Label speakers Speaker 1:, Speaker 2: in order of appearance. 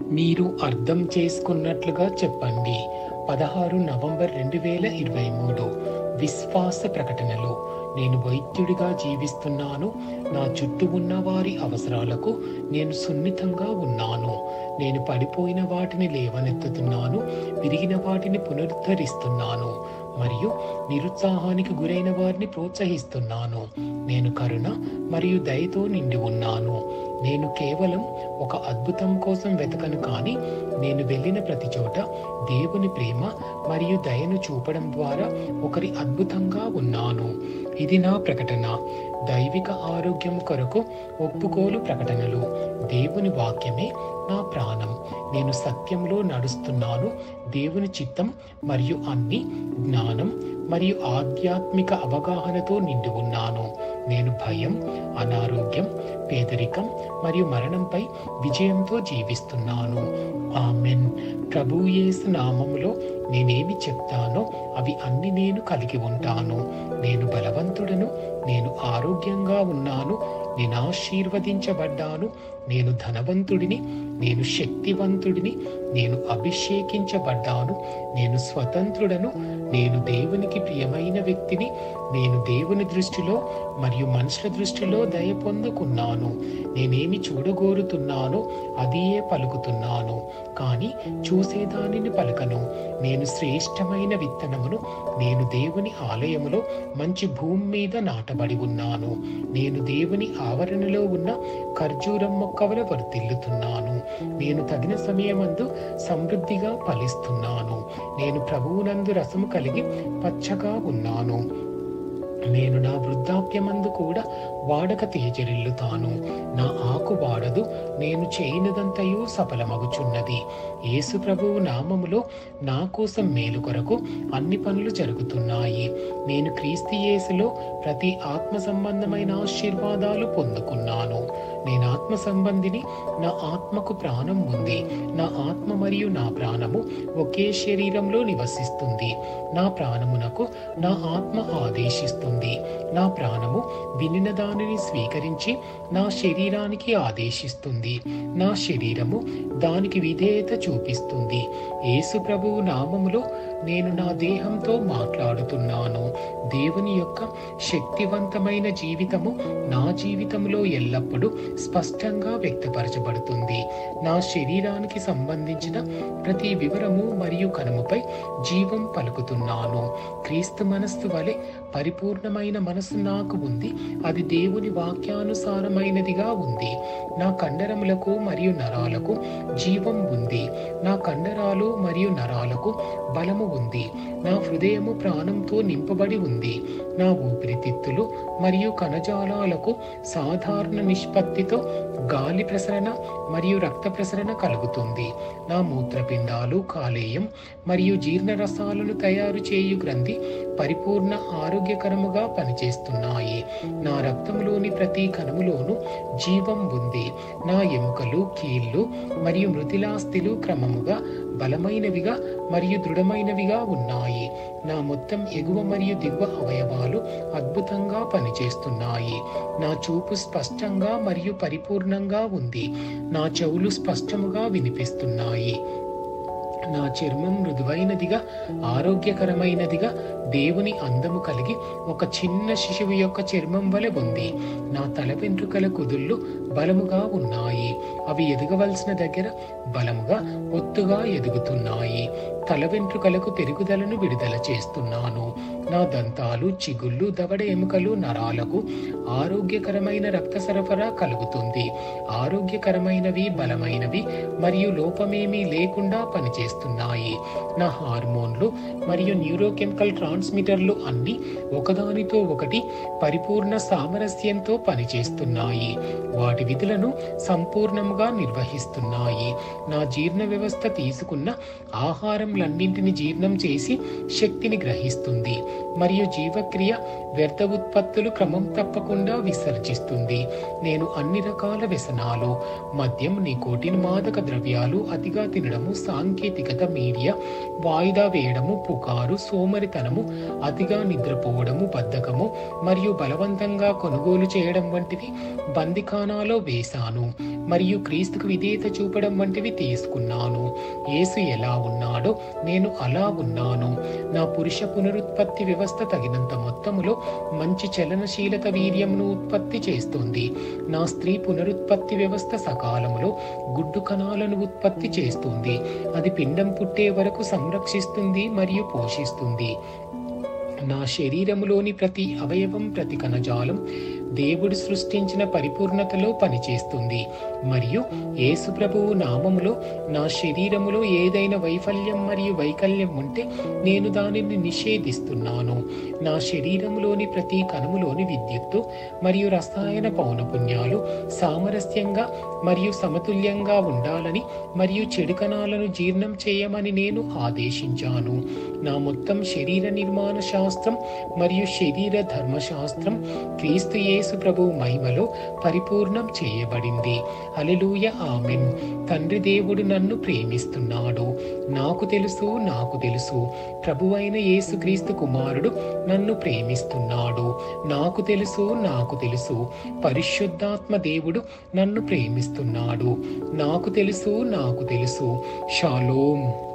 Speaker 1: మీరు అర్థం చేసుకున్నట్లుగా చెప్పండి పదహారు నవంబర్ రెండు వేల ఇరవై మూడు విశ్వాస ప్రకటనలు నేను వైద్యుడిగా జీవిస్తున్నాను నా చుట్టూ ఉన్న వారి అవసరాలకు నేను సున్నితంగా ఉన్నాను నేను పడిపోయిన వాటిని లేవనెత్తుతున్నాను విరిగిన వాటిని పునరుద్ధరిస్తున్నాను మరియు నిరుత్సాహానికి గురైన వారిని ప్రోత్సహిస్తున్నాను నేను కరుణ మరియు దయతో నిండి ఉన్నాను నేను కేవలం ఒక అద్భుతం కోసం వెతకను కానీ నేను వెళ్ళిన ప్రతి చోట దేవుని ప్రేమ మరియు దయను చూపడం ద్వారా ఒకరి అద్భుతంగా ఉన్నాను ఇది నా ప్రకటన దైవిక ఆరోగ్యం కొరకు ఒప్పుకోలు ప్రకటనలు దేవుని వాక్యమే నా ప్రాణం నేను సత్యంలో నడుస్తున్నాను దేవుని చిత్తం మరియు అన్ని జ్ఞానం మరియు ఆధ్యాత్మిక అవగాహనతో నిండి ఉన్నాను నేను భయం అనారోగ్యం పేదరికం మరియు మరణంపై విజయంతో జీవిస్తున్నాను ఆమెన్ ప్రభు యేసు నామములో నేనేమి చెప్తానో అవి అన్ని నేను కలిగి ఉంటాను నేను బలవంతుడను నేను ఆరోగ్యంగా ఉన్నాను నేను ఆశీర్వదించబడ్డాను నేను ధనవంతుడిని నేను శక్తివంతుడిని నేను అభిషేకించబడ్డాను నేను స్వతంత్రుడను నేను దేవునికి ప్రియమైన వ్యక్తిని నేను దేవుని దృష్టిలో మరియు మనుషుల దృష్టిలో దయ పొందుకున్నాను నేనేమి చూడగోరుతున్నానో అదియే పలుకుతున్నాను కానీ చూసేదానిని పలకను నేను శ్రేష్టమైన విత్తనమును నేను దేవుని ఆలయములో మంచి భూమి మీద నాటబడి ఉన్నాను నేను దేవుని ఆవరణలో ఉన్న ఖర్జూరం మొక్కవల వర్తిల్లుతున్నాను నేను తగిన సమయమందు సమృద్ధిగా ఫలిస్తున్నాను నేను ప్రభువునందు రసము కలిగి పచ్చగా ఉన్నాను నేను నా వృద్ధాప్యమందు కూడా వాడక తేజరిల్లుతాను నా ఆకు వాడదు నేను చేయనిదంతయు సఫలమగుచున్నది యేసు ప్రభువు నామములో నా కోసం మేలు కొరకు అన్ని పనులు జరుగుతున్నాయి నేను క్రీస్తు యేసులో ప్రతి ఆత్మ సంబంధమైన ఆశీర్వాదాలు పొందుకున్నాను నేను ఆత్మ సంబంధిని నా ఆత్మకు ప్రాణం ఉంది నా ఆత్మ మరియు నా ప్రాణము ఒకే శరీరంలో నివసిస్తుంది నా ప్రాణమునకు నా ఆత్మ ఆదేశిస్తుంది నా ప్రాణము వినిన దానిని స్వీకరించి నా శరీరానికి ఆదేశిస్తుంది నా శరీరము దానికి విధేయత చూపిస్తుంది యేసు ప్రభువు నామములో నేను నా దేహంతో మాట్లాడుతున్నాను దేవుని యొక్క శక్తివంతమైన జీవితము నా జీవితంలో ఎల్లప్పుడూ స్పష్టంగా వ్యక్తపరచబడుతుంది నా శరీరానికి సంబంధించిన ప్రతి వివరము మరియు కనుమపై జీవం పలుకుతున్నాను క్రీస్తు మనస్సు వలె పరిపూర్ణమైన మనసు నాకు ఉంది అది దేవుని వాక్యానుసారమైనదిగా ఉంది నా కండరములకు మరియు నరాలకు జీవం ఉంది నా కండరాలు మరియు నరాలకు బలము ఉంది నా హృదయము ప్రాణంతో నింపబడి ఉంది నా ఊపిరితిత్తులు మరియు కణజాలాలకు సాధారణ నిష్పత్తితో గాలి ప్రసరణ మరియు రక్త ప్రసరణ కలుగుతుంది నా మూత్రపిండాలు కాలేయం మరియు జీర్ణరసాలను తయారు చేయు గ్రంథి పరిపూర్ణ ఆరోగ్యకరముగా పనిచేస్తున్నాయి నా రక్తంలోని ప్రతి కణములోను జీవం ఉంది నా ఎముకలు కీళ్ళు మరియు మృతిలాస్థిలు క్రమముగా బలమైనవిగా మరియు దృఢమైనవిగా ఉన్నాయి నా మొత్తం ఎగువ మరియు దిగువ అవయవాలు అద్భుతంగా పనిచేస్తున్నాయి నా చూపు స్పష్టంగా మరియు పరిపూర్ణంగా ఉంది నా చెవులు స్పష్టముగా వినిపిస్తున్నాయి నా చర్మం మృదువైనదిగా ఆరోగ్యకరమైనదిగా దేవుని అందము కలిగి ఒక చిన్న శిశువు యొక్క చర్మం వలె ఉంది నా తల వెంట్రుకల కుదుళ్ళు బలముగా ఉన్నాయి అవి ఎదగవలసిన దగ్గర బలముగా ఒత్తుగా ఎదుగుతున్నాయి తల వెంట్రుకలకు పెరుగుదలను విడుదల చేస్తున్నాను నా దంతాలు చిగుళ్ళు దవడ ఎముకలు నరాలకు ఆరోగ్యకరమైన రక్త సరఫరా కలుగుతుంది ఆరోగ్యకరమైనవి బలమైనవి మరియు లోపమేమీ లేకుండా పనిచేస్తున్నాయి నా హార్మోన్లు మరియు న్యూరోకెమికల్ ట్రాన్స్మిటర్లు అన్ని ఒకదానితో ఒకటి పరిపూర్ణ సామరస్యంతో పనిచేస్తున్నాయి వాటి విధులను సంపూర్ణముగా నిర్వహిస్తున్నాయి నా జీర్ణ వ్యవస్థ తీసుకున్న ఆహారంలన్నింటిని జీర్ణం చేసి శక్తిని గ్రహిస్తుంది మరియు జీవక్రియ వ్యర్థ ఉత్పత్తులు క్రమం తప్పకుండా విసర్జిస్తుంది నేను అన్ని రకాల వ్యసనాలు మద్యం నికోటిన్ మాదక ద్రవ్యాలు అతిగా తినడము సాంకేతికత మీడియా వాయిదా వేయడము పుకారు సోమరితనము అతిగా నిద్రపోవడము బద్ధకము మరియు బలవంతంగా కొనుగోలు చేయడం వంటివి బందిఖానాలో పాత్రలో వేశాను మరియు క్రీస్తుకు విధేయత చూపడం వంటివి తీసుకున్నాను యేసు ఎలా ఉన్నాడో నేను అలా ఉన్నాను నా పురుష పునరుత్పత్తి వ్యవస్థ తగినంత మొత్తములో మంచి చలనశీలత వీర్యంను ఉత్పత్తి చేస్తుంది నా స్త్రీ పునరుత్పత్తి వ్యవస్థ సకాలములో గుడ్డు కణాలను ఉత్పత్తి చేస్తుంది అది పిండం పుట్టే వరకు సంరక్షిస్తుంది మరియు పోషిస్తుంది నా శరీరములోని ప్రతి అవయవం ప్రతి కణజాలం దేవుడు సృష్టించిన పరిపూర్ణతలో పనిచేస్తుంది మరియు యేసు ప్రభువు నామములో నా శరీరములో ఏదైనా వైఫల్యం మరియు వైకల్యం ఉంటే నేను దానిని నిషేధిస్తున్నాను నా శరీరములోని ప్రతి కణములోని విద్యుత్తు మరియు రసాయన పౌనపుణ్యాలు సామరస్యంగా మరియు సమతుల్యంగా ఉండాలని మరియు చెడు కణాలను జీర్ణం చేయమని నేను ఆదేశించాను నా మొత్తం శరీర నిర్మాణ శాస్త్రం మరియు శరీర ధర్మశాస్త్రం క్రీస్తు యేసు ప్రభు మహిమలో పరిపూర్ణం చేయబడింది అలెలూయ ఆమెన్ తండ్రి దేవుడు నన్ను ప్రేమిస్తున్నాడు నాకు తెలుసు నాకు తెలుసు ప్రభువైన యేసుక్రీస్తు కుమారుడు నన్ను ప్రేమిస్తున్నాడు నాకు తెలుసు నాకు తెలుసు పరిశుద్ధాత్మ దేవుడు నన్ను ప్రేమిస్తున్నాడు నాకు తెలుసు నాకు తెలుసు షాలోం